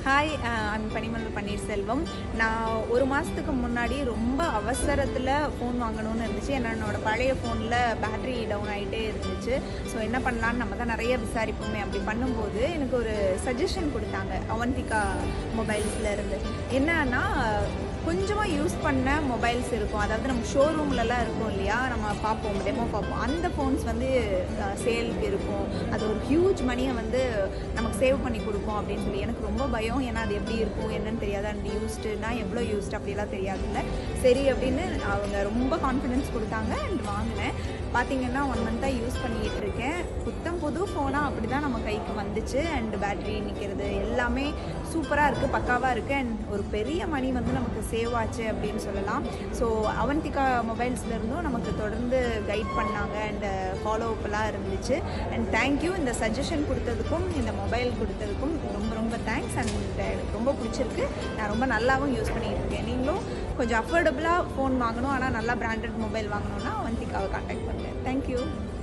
hi I'm பனிமல் Panneerselvam நான் ஒரு மாதத்துக்கு முன்னாடி ரொம்ப அவசரத்தில் ஃபோன் வாங்கணும்னு இருந்துச்சு ஏன்னா என்னோட பழைய ஃபோனில் பேட்டரி டவுன் ஆகிட்டே இருந்துச்சு ஸோ என்ன பண்ணலான்னு நம்ம தான் நிறைய விசாரிப்போமே அப்படி பண்ணும்போது எனக்கு ஒரு சஜஷன் கொடுத்தாங்க அவந்திகா மொபைல்ஸில் இருந்து என்னன்னா கொஞ்சமாக யூஸ் பண்ண மொபைல்ஸ் இருக்கும் அதாவது நம்ம ஷோரூம்லலாம் இருக்கும் இல்லையா நம்ம பார்ப்போம் டெமோ பார்ப்போம் அந்த ஃபோன்ஸ் வந்து சேலுக்கு இருக்கும் அது ஒரு ஹியூஜ் மணியை வந்து நமக்கு சேவ் பண்ணி கொடுக்கும் அப்படின்னு சொல்லி எனக்கு ரொம்ப பயம் ஏன்னா அது எப்படி இருக்கும் என்னன்னு தெரியாது அண்ட் யூஸ்டுனா எவ்வளோ யூஸ்டு அப்படிலாம் தெரியாதுல்ல சரி அப்படின்னு அவங்க ரொம்ப கான்ஃபிடென்ஸ் கொடுத்தாங்க அண்ட் வாங்கினேன் பார்த்தீங்கன்னா ஒன் மந்த்தாக யூஸ் பண்ணிக்கிட்டு இருக்கேன் புத்தம் புது ஃபோனாக அப்படி தான் நம்ம கைக்கு வந்துச்சு அண்ட் பேட்டரி நிற்கிறது எல்லாமே சூப்பராக இருக்குது பக்காவாக இருக்குது அண்ட் ஒரு பெரிய மணி வந்து நமக்கு சேவ் ஆச்சு அப்படின்னு சொல்லலாம் ஸோ அவந்திகா மொபைல்ஸ்லேருந்தும் நமக்கு தொடர்ந்து கைட் பண்ணாங்க அண்ட் ஃபாலோ அப்லாம் இருந்துச்சு அண்ட் தேங்க்யூ இந்த சஜஷன் கொடுத்ததுக்கும் இந்த மொபைல் கொடுத்ததுக்கும் ரொம்ப ரொம்ப தேங்க்ஸ் அண்ட் எனக்கு ரொம்ப பிடிச்சிருக்கு நான் ரொம்ப நல்லாவும் யூஸ் பண்ணிகிட்டு இருக்கேன் நீங்களும் கொஞ்சம் அஃபோர்டபுளாக ஃபோன் வாங்கணும் ஆனால் நல்லா பிராண்டட் மொபைல் வாங்கணும்னா அவந்திகாவை காண்டாக்ட் பண்ணுங்கள் தேங்க்யூ